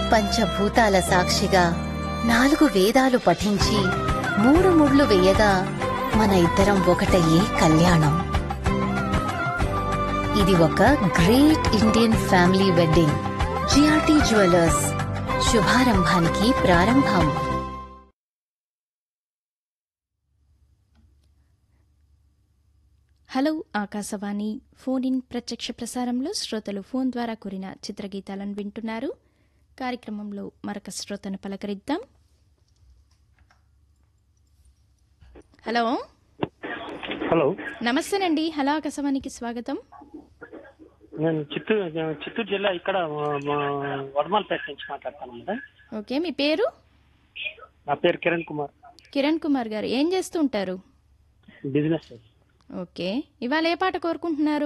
పంచభూతాల సాక్షిగా నాలుగు వేదాలు పఠించి మూడు ముళ్ళు వేయగా మన ఇద్దరం ఒకటయ్యే కళ్యాణం ఇది ఒక great Indian family wedding GRT jewellers శుభారంభానికి ప్రారంభం హలో ఆకాశవాణి ఫోన్ ఇన్ ప్రత్యక్ష ప్రసారంలో శ్రోతలు ఫోన్ ద్వారా కూరిన చిత్రగీతాలను వింటున్నారు కార్యక్రమంలో మరొక శ్రోతను పలకరిద్దాం హలో హలో నమస్తేనండి హలో ఆకాశవాణికి స్వాగతం నేను చిత్తూరు చిత్తూరు జిల్లా ఇక్కడ వడమాలపేట నుంచి మాట్లాడతాను మేడం ఓకే మీ పేరు నా పేరు కిరణ్ కుమార్ కిరణ్ కుమార్ గారు ఏం చేస్తూ ఉంటారు బిజినెస్ ఓకే ఇవాళ ఏ పాట కోరుకుంటున్నారు